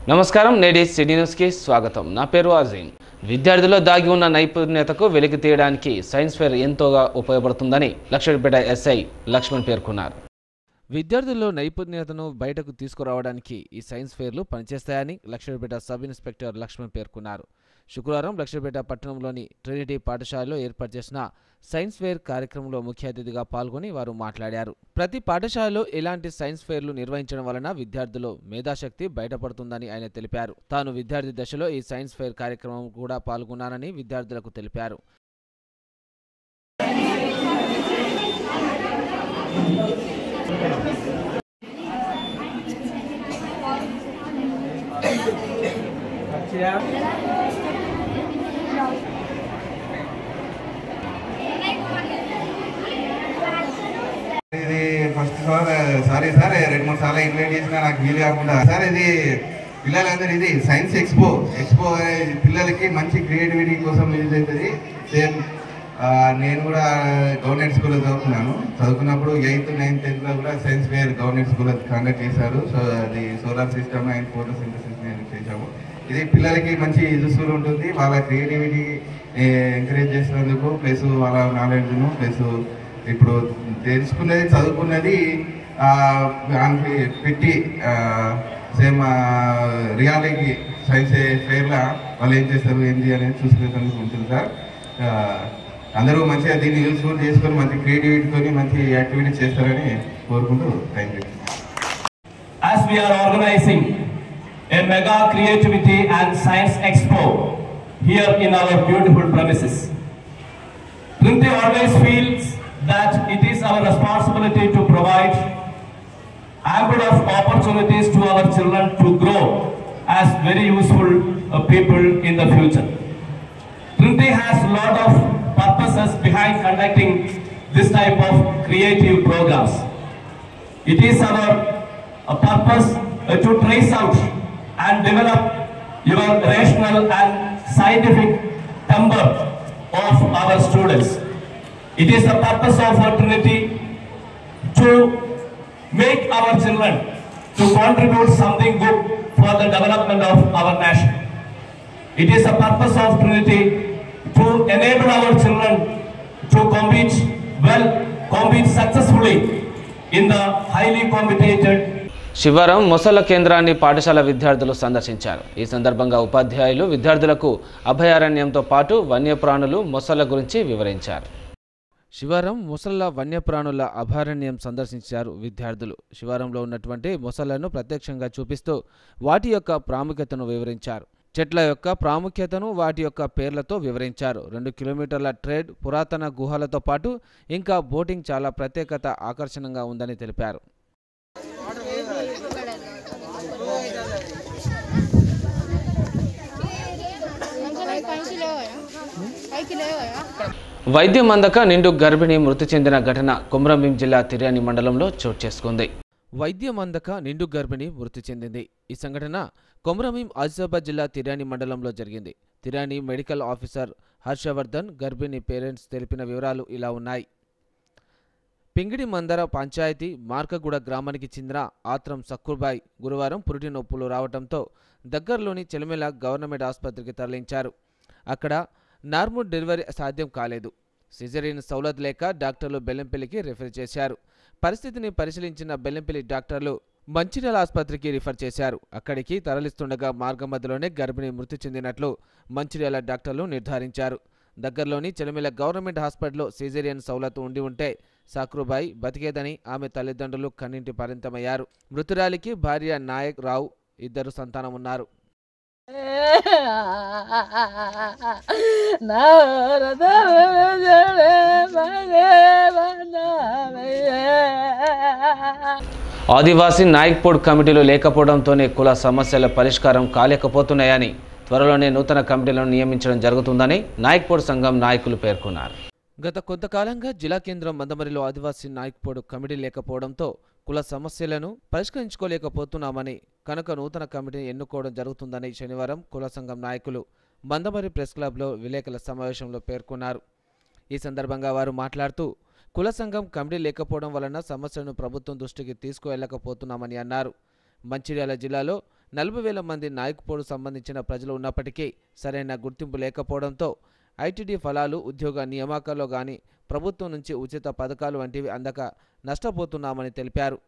నమస్కారం నేటి సిటీ న్యూస్కి స్వాగతం నా పేరు అజీం విద్యార్థుల్లో దాగి ఉన్న నైపుణ్యతకు వెలికి తీయడానికి సైన్స్ ఫేర్ ఎంతోగా ఉపయోగపడుతుందని లక్షడిపేట ఎస్ఐ లక్ష్మణ్ పేర్కొన్నారు విద్యార్థుల్లో నైపుణ్యతను బయటకు తీసుకురావడానికి ఈ సైన్స్ ఫేర్లు పనిచేస్తాయని లక్షడిపేట సబ్ ఇన్స్పెక్టర్ లక్ష్మణ్ పేర్కొన్నారు శుక్రవారం లక్షడిపేట పట్టణంలోని ట్రినిటీ పాఠశాలలో ఏర్పాటు చేసిన సైన్స్ ఫేర్ కార్యక్రమంలో ముఖ్య అతిథిగా పాల్గొని వారు మాట్లాడారు ప్రతి పాఠశాలలో ఇలాంటి సైన్స్ ఫేర్లు నిర్వహించడం వలన విద్యార్థుల్లో మేధాశక్తి బయటపడుతుందని ఆయన తెలిపారు తాను విద్యార్థి దశలో ఈ సైన్స్ ఫేర్ కార్యక్రమం కూడా పాల్గొన్నానని విద్యార్థులకు తెలిపారు ఇది ఫస్ట్ సార్ సారీ సార్ రెండు మూడు సార్లు ఇన్వైట్ చేసినా నాకు వీలు కాకుండా సార్ ఇది పిల్లలందరూ ఇది సైన్స్ ఎక్స్పో ఎక్స్పో అనేది పిల్లలకి మంచి క్రియేటివిటీ కోసం యూజ్ అవుతుంది సేమ్ నేను కూడా గవర్నమెంట్ స్కూల్లో చదువుకున్నాను చదువుకున్నప్పుడు ఎయిత్ నైన్త్ టెన్త్లో కూడా సైన్స్ ఫేర్ గవర్నమెంట్ స్కూల్లో కండక్ట్ చేశారు సో అది సోలార్ సిస్టమ్ అండ్ ఫోటోసింథసిస్ నేను చేశాము ఇది పిల్లలకి మంచి యూస్ఫుల్ ఉంటుంది వాళ్ళ క్రియేటివిటీ ఎంకరేజ్ చేసినందుకు ప్లస్ వాళ్ళ నాలెడ్జ్ను ప్లస్ ఇప్పుడు తెలుసుకున్నది చదువుకున్నది ఆ, దానికి పెట్టి సేమ్ రియాలిటీ సైన్స్ ఫెయిర్లా వాళ్ళు ఏం చేస్తారు ఏంటి అనేది చూసుకునేందుకు ఉంటుంది సార్ ఆ, అందరూ మంచిగా దీన్ని యూస్ఫుల్ చేసుకొని మంచి క్రియేటివిటీతో మంచి యాక్టివిటీ చేస్తారని కోరుకుంటూ thank you as we are organizing a mega creativity and science expo here in our beautiful premises. Trinity always feels that it is our responsibility to provide ample of opportunities to our children to grow as very useful uh, people in the future. Trinity has a lot of purposes behind conducting this type of creative programs. It is our uh, purpose uh, to trace out and develop your rational and scientific temper of our students. It is the purpose of our Trinity to make our children to contribute something good for the development of our nation. It is the purpose of Trinity to enable our children to compete well, compete successfully in the highly competitive Sivaram మొసళ్ళ కేంద్రాన్ని పాఠశాల విద్యార్థులు సందర్శించారు ఈ సందర్భంగా ఉపాధ్యాయులు విద్యార్థులకు అభయారణ్యంతో పాటు వన్యప్రాణులు మొసళ్ళ గురించి వివరించారు శివారం మొసళ్ళ వన్యప్రాణుల అభయారణ్యం సందర్శించారు విద్యార్థులు శివారంలో ఉన్నటువంటి మొసళ్లను ప్రత్యక్షంగా చూపిస్తూ వాటి యొక్క ప్రాముఖ్యతను వివరించారు చెట్ల యొక్క ప్రాముఖ్యతను వాటి యొక్క పేర్లతో వివరించారు రెండు కిలోమీటర్ల ట్రేడ్ పురాతన గుహలతో పాటు ఇంకా బోటింగ్ చాలా ప్రత్యేకత ఆకర్షణంగా ఉందని తెలిపారు పైకి లేవా పైకి లేవా వైద్యం అందక నిండు గర్భిణి మృతి చెందిన ఘటన కుమ్రంభీం జిల్లా తిర్యాని మండలంలో చోటు చేసుకుంది వైద్యం అందక నిండు గర్భిణి మృతి చెందింది ఈ సంఘటన కొమరమీం ఆసిఫాబాద్ జిల్లా తిర్యాని మండలంలో జరిగింది తిర్యాని మెడికల్ ఆఫీసర్ హర్షవర్ధన్ గర్భిణి పేరెంట్స్ తెలిపిన వివరాలు ఇలా ఉన్నాయి పింగిడి మందర పంచాయతీ మార్కగూడ గ్రామానికి చెందిన ఆత్రం సక్కుర్బాయ్ గురువారం పురిటి నొప్పులు రావడంతో దగ్గరలోని చెలిమెల గవర్నమెంట్ ఆసుపత్రికి తరలించారు అక్కడ నార్మల్ డెలివరీ సాధ్యం కాలేదు సిజరీన్ సౌలత్ లేక డాక్టర్లు బెల్లంపల్లికి రిఫర్ చేశారు పరిస్థితిని పరిశీలించిన బెల్లంపల్లి డాక్టర్లు మంచిర్యాల ఆసుపత్రికి రిఫర్ చేశారు అక్కడికి తరలిస్తుండగా మార్గం మధ్యలోనే గర్భిణి మృతి చెందినట్లు మంచిర్యాల డాక్టర్లు నిర్ధారించారు దగ్గరలోని చెలిమెల గవర్నమెంట్ హాస్పిటల్లో సిజేరియన్ సౌలత్ ఉండి ఉంటే సాక్రుబాయి బతికేదని ఆమె తల్లిదండ్రులు కన్నింటి పరిమితమయ్యారు మృతురాలికి భార్య నాయక్ రావు ఇద్దరు సంతానం ఉన్నారు ఆదివాసీ నాయక్పూడ్ కమిటీలు లేకపోవడంతోనే కుల సమస్యల పరిష్కారం కాలేకపోతున్నాయని త్వరలోనే నూతన కమిటీలను నియమించడం జరుగుతుందని నాయక్పూడ్ సంఘం నాయకులు పేర్కొన్నారు గత కొంతకాలంగా జిల్లా కేంద్రం మందమరిలో ఆదివాసీ నాయక్పూడ్ కమిటీ లేకపోవడంతో కుల సమస్యలను పరిష్కరించుకోలేకపోతున్నామని కనుక నూతన కమిటీని ఎన్నుకోవడం జరుగుతుందని శనివారం కుల సంఘం నాయకులు మందమరి ప్రెస్ క్లబ్లో విలేకరుల సమావేశంలో పేర్కొన్నారు ఈ సందర్భంగా వారు మాట్లాడుతూ కుల సంఘం కమిటీ లేకపోవడం వలన సమస్యలను ప్రభుత్వం దృష్టికి తీసుకువెళ్ళకపోతున్నామని అన్నారు మంచిర్యాల జిల్లాలో నలభై వేల మంది నాయక్పోడు సంబంధించిన ప్రజలు ఉన్నప్పటికీ సరైన గుర్తింపు లేకపోవడంతో ఐటీడీ ఫలాలు ఉద్యోగ నియామకాల్లో గాని ప్రభుత్వం నుంచి ఉచిత పథకాలు వంటివి అందక నష్టపోతున్నామని తెలిపారు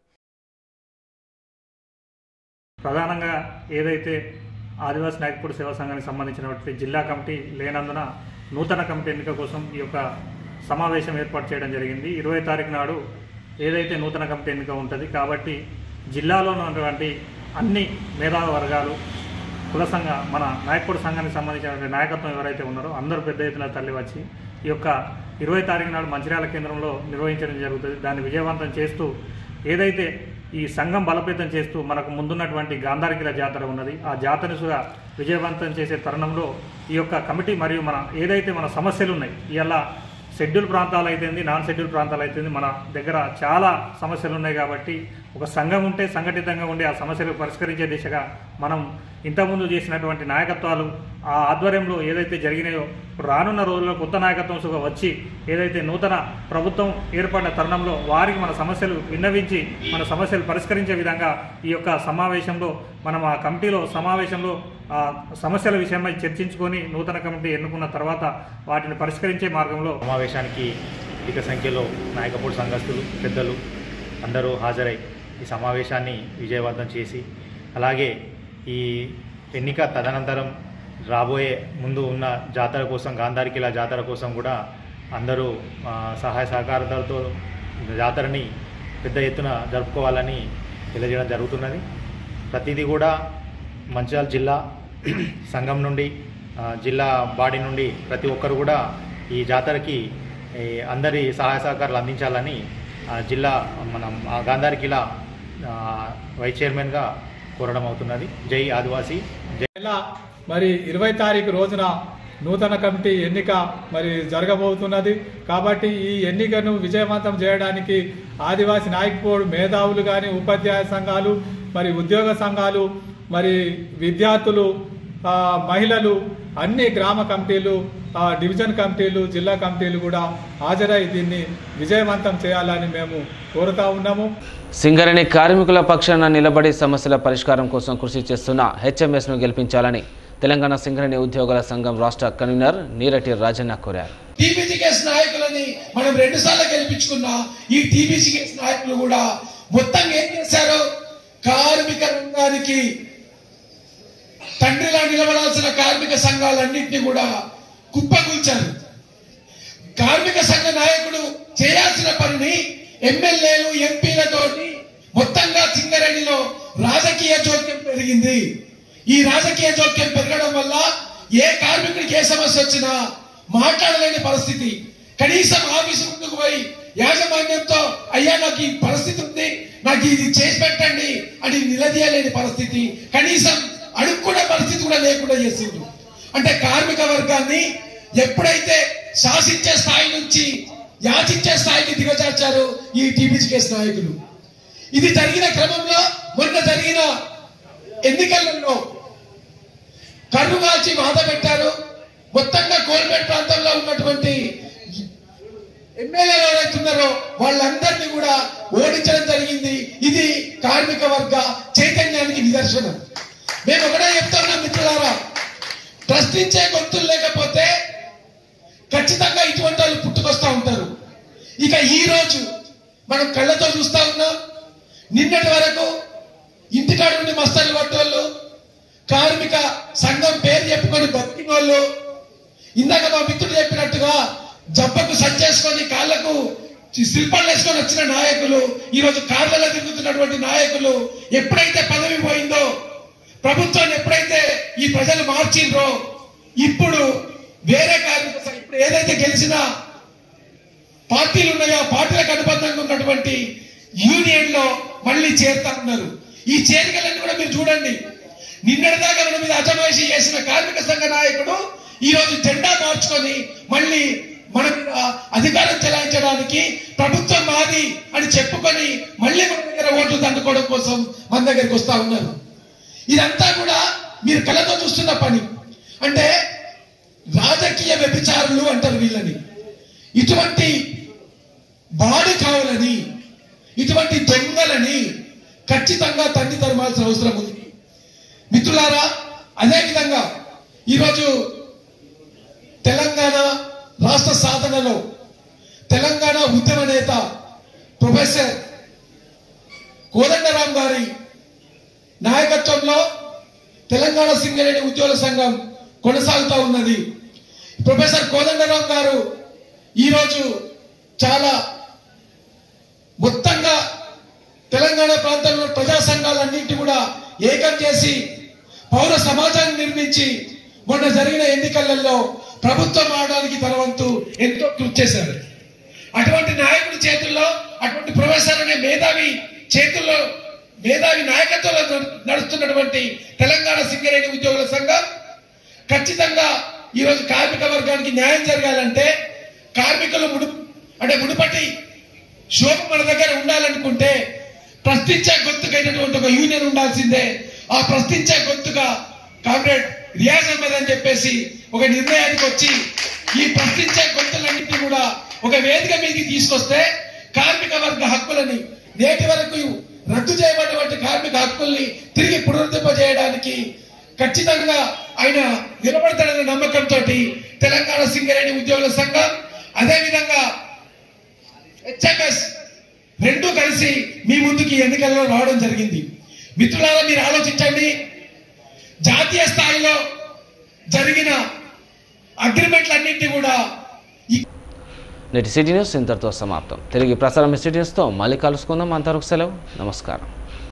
ప్రధానంగా ఏదైతే ఆదివాసీ నాయకుడు సేవా సంఘానికి సంబంధించినటువంటి జిల్లా కమిటీ లేనందున నూతన కమిటీ ఎన్నిక కోసం ఈ యొక్క సమావేశం ఏర్పాటు చేయడం జరిగింది ఇరవై తారీఖు నాడు ఏదైతే నూతన కమిటీ ఎన్నిక ఉంటుంది కాబట్టి జిల్లాలో ఉన్నటువంటి అన్ని మేధావి వర్గాలు కుల సంఘ మన నాయకుడు సంఘానికి సంబంధించినటువంటి నాయకత్వం ఎవరైతే ఉన్నారో అందరూ పెద్ద ఎత్తున తరలి వచ్చి ఈ యొక్క ఇరవై తారీఖు నాడు మంచిర్యాల కేంద్రంలో నిర్వహించడం జరుగుతుంది దాన్ని విజయవంతం చేస్తూ ఏదైతే ఈ సంఘం బలోపేతం చేస్తూ మనకు ముందున్నటువంటి గాంధారికిల జాతర ఉన్నది ఆ జాతరను కూడా విజయవంతం చేసే తరుణంలో ఈ యొక్క కమిటీ మరియు మన ఏదైతే మన సమస్యలు ఉన్నాయి ఇలా షెడ్యూల్ ప్రాంతాలు అయితేంది నాన్ షెడ్యూల్ ప్రాంతాలు అయితేంది మన దగ్గర చాలా సమస్యలు ఉన్నాయి కాబట్టి ఒక సంఘం ఉంటే సంఘటితంగా ఉండి ఆ సమస్యలు పరిష్కరించే దిశగా మనం ఇంతకుముందు చేసినటువంటి నాయకత్వాలు ఆ ఆధ్వర్యంలో ఏదైతే జరిగినాయో ఇప్పుడు రానున్న రోజుల్లో కొత్త నాయకత్వం సుగా వచ్చి ఏదైతే నూతన ప్రభుత్వం ఏర్పడిన తరుణంలో వారికి మన సమస్యలు విన్నవించి మన సమస్యలు పరిష్కరించే విధంగా ఈ యొక్క సమావేశంలో మనం ఆ కమిటీలో సమావేశంలో ఆ సమస్యల విషయమై చర్చించుకొని నూతన కమిటీ ఎన్నుకున్న తర్వాత వాటిని పరిష్కరించే మార్గంలో సమావేశానికి అధిక సంఖ్యలో నాయకపోడు సంఘస్థులు పెద్దలు అందరూ హాజరై ఈ సమావేశాన్ని విజయవంతం చేసి అలాగే ఈ ఎన్నిక తదనంతరం రాబోయే ముందు ఉన్న జాతర కోసం గాంధారికిల జాతర కోసం కూడా అందరూ ఆ, సహాయ సహకారాలతో జాతరని పెద్ద ఎత్తున జరుపుకోవాలని తెలియజేయడం జరుగుతున్నది ప్రతిదీ కూడా మంచిర్యాల జిల్లా సంఘం నుండి ఆ, జిల్లా బాడీ నుండి ప్రతి ఒక్కరు కూడా ఈ జాతరకి ఈ, అందరి సహాయ సహకారాలు అందించాలని ఆ, జిల్లా మనం ఆ గాంధారి కిలా ఆ, వైస్ చైర్మన్గా కోరడం అవుతున్నది జై ఆదివాసీ జై నెల మరి ఇరవై తారీఖు రోజున నూతన కమిటీ ఎన్నిక మరి జరగబోతున్నది కాబట్టి ఈ ఎన్నికను విజయవంతం చేయడానికి ఆదివాసీ నాయకపోడు మేధావులు కానీ ఉపాధ్యాయ సంఘాలు మరి ఉద్యోగ సంఘాలు మరి విద్యార్థులు ఆ, మహిళలు అన్ని గ్రామ కమిటీలు ఆ, డివిజన్ కమిటీలు జిల్లా కమిటీలు కూడా హాజరై దీన్ని విజయవంతం చేయాలని మేము కోరుతా ఉన్నాము సింగరేణి కార్మికుల పక్షాన నిలబడి సమస్యల పరిష్కారం కోసం కృషి చేస్తున్న హెచ్ఎంఎస్ను గెలిపించాలని తెలంగాణ సింగరేణి ఉద్యోగుల సంఘం రాష్ట్ర కన్వీనర్ నీరటి రాజన్న కోరారు టీబీసీ కేసు నాయకులని మనం రెండు సార్లు గెలిపించుకున్నా ఈ టీబీసీ కేసు నాయకులు కూడా మొత్తం ఏం చేశారు కార్మిక రంగానికి తండ్రిలా నిలబడాల్సిన కార్మిక సంఘాలన్నింటినీ కూడా కుప్పకూల్చారు కార్మిక సంఘ నాయకుడు చేయాల్సిన పనిని ఎమ్మెల్యేలు ఎంపీలతోటి మొత్తంగా సింగరేణిలో రాజకీయ జోక్యం పెరిగింది ఈ రాజకీయ జోక్యం పెరగడం వల్ల ఏ కార్మికుడికి ఏ సమస్య వచ్చినా మాట్లాడలేని పరిస్థితి కనీసం ఆఫీసు ముందుకు పోయి యాజమాన్యంతో అయ్యా నాకు ఈ పరిస్థితి ఉంది నాకు ఇది చేసి పెట్టండి అని నిలదీయలేని పరిస్థితి కనీసం అడుక్కునే పరిస్థితి కూడా లేకుండా చేసింది అంటే కార్మిక వర్గాన్ని ఎప్పుడైతే శాసించే స్థాయి నుంచి యాచించే స్థాయికి దిగజార్చారు ఈ టీబీసీ కేసు నాయకులు ఇది జరిగిన క్రమంలో మొన్న జరిగిన ఎన్నికలలో కర్రు కాల్చి బాధ పెట్టారు మొత్తంగా కోల్పేట ప్రాంతంలో ఉన్నటువంటి ఎమ్మెల్యేలు ఎవరైతున్నారో వాళ్ళందరినీ కూడా ఓడించడం జరిగింది ఇది కార్మిక వర్గ చైతన్యానికి నిదర్శనం మేము ఒకటే చెప్తున్నాం మిత్రులారా ప్రశ్నించే గొంతులు లేకపోతే ఖచ్చితంగా ఇటువంటి వాళ్ళు పుట్టుకొస్తా ఉంటారు ఇక ఈ రోజు మనం కళ్ళతో చూస్తా ఉన్నాం నిన్నటి వరకు ఇంటికాడ నుండి మస్తలు పట్టోళ్ళు కార్మిక సంఘం పేరు చెప్పుకొని బతికిన వాళ్ళు ఇందాక మా మిత్రుడు చెప్పినట్టుగా జబ్బకు సంచేసుకొని కాళ్లకు శిల్పాలు వేసుకొని వచ్చిన నాయకులు ఈ రోజు కార్లలో తిరుగుతున్నటువంటి నాయకులు ఎప్పుడైతే పదవి పోయిందో ప్రభుత్వాన్ని ఎప్పుడైతే ఈ ప్రజలు మార్చిండ్రో ఇప్పుడు వేరే కార్మిక సంఘం- ఇప్పుడు ఏదైతే గెలిచిన పార్టీలు ఉన్నాయో ఆ పార్టీలకు అనుబంధంగా ఉన్నటువంటి యూనియన్ లో మళ్ళీ చేరుతా ఉన్నారు ఈ చేరికలన్నీ కూడా మీరు చూడండి నిన్నటిదాకా మన మీద అజమాయిషీ చేసిన కార్మిక సంఘ నాయకుడు ఈ రోజు జెండా మార్చుకొని మళ్ళీ మన మీద అధికారం చెలాయించడానికి ప్రభుత్వం మాది అని చెప్పుకొని మళ్ళీ మన దగ్గర ఓట్లు దండుకోవడం కోసం మన దగ్గరికి వస్తా ఉన్నారు ఇదంతా కూడా మీరు కళ్ళతో చూస్తున్న పని అంటే రాజకీయ వ్యభిచారులు అంటారు వీళ్ళని ఇటువంటి బాడు కావాలని ఇటువంటి దొంగలని ఖచ్చితంగా తన్ని తరమాల్సిన అవసరం ఉంది మిత్రులారా అదేవిధంగా ఈరోజు తెలంగాణ రాష్ట్ర సాధనలో తెలంగాణ ఉద్యమ నేత ప్రొఫెసర్ కోదండరాం గారి నాయకత్వంలో తెలంగాణ సింగరేణి ఉద్యోగుల సంఘం కొనసాగుతూ ఉన్నది ప్రొఫెసర్ కోదండరాం గారు ఈరోజు చాలా మొత్తంగా తెలంగాణ ప్రాంతంలో ప్రజా సంఘాలన్నింటి కూడా ఏకం చేసి పౌర సమాజాన్ని నిర్మించి మొన్న జరిగిన ఎన్నికలలో ప్రభుత్వం ఆడడానికి తన వంతు ఎంతో కృషి చేశారు అటువంటి నాయకుడి చేతుల్లో అటువంటి ప్రొఫెసర్ అనే మేధావి చేతుల్లో మేధావి నాయకత్వంలో నడు- నడుస్తున్నటువంటి తెలంగాణ సింగరేణి ఉద్యోగుల సంఘం ఖచ్చితంగా ఈరోజు కార్మిక వర్గానికి న్యాయం జరగాలంటే కార్మికులు ముడు అంటే మునుపటి శోభ మన దగ్గర ఉండాలనుకుంటే ప్రశ్నించే గొంతుకైనటువంటి ఒక యూనియన్ ఉండాల్సిందే ఆ ప్రశ్నించే గొంతుగా కామ్రేడ్ రియాజ్ అహ్మద్ అని చెప్పేసి ఒక నిర్ణయానికి వచ్చి ఈ ప్రశ్నించే గొంతులన్నింటినీ కూడా ఒక వేదిక మీదకి తీసుకొస్తే కార్మిక వర్గ హక్కులని నేటి వరకు రద్దు చేయబడినటువంటి కార్మిక హక్కుల్ని తిరిగి పునరుద్ధరింపజేయడానికి ఖచ్చితంగా ఆయన నిలబడతాడన్న నమ్మకంతో తెలంగాణ సింగరేణి ఉద్యోగుల సంఘం అదేవిధంగా హెచ్ఎంఎస్ రెండు కలిసి మీ ముందుకి ఎన్నికల్లో రావడం జరిగింది మిత్రులారా మీరు ఆలోచించండి జాతీయ స్థాయిలో జరిగిన అగ్రిమెంట్లన్నింటినీ కూడా ఈ నేటి సిటీ న్యూస్ ఇంతటితో సమాప్తం తిరిగి ప్రసారం సిటీ న్యూస్తో మళ్ళీ కలుసుకుందాం అంతవరకు సెలవు నమస్కారం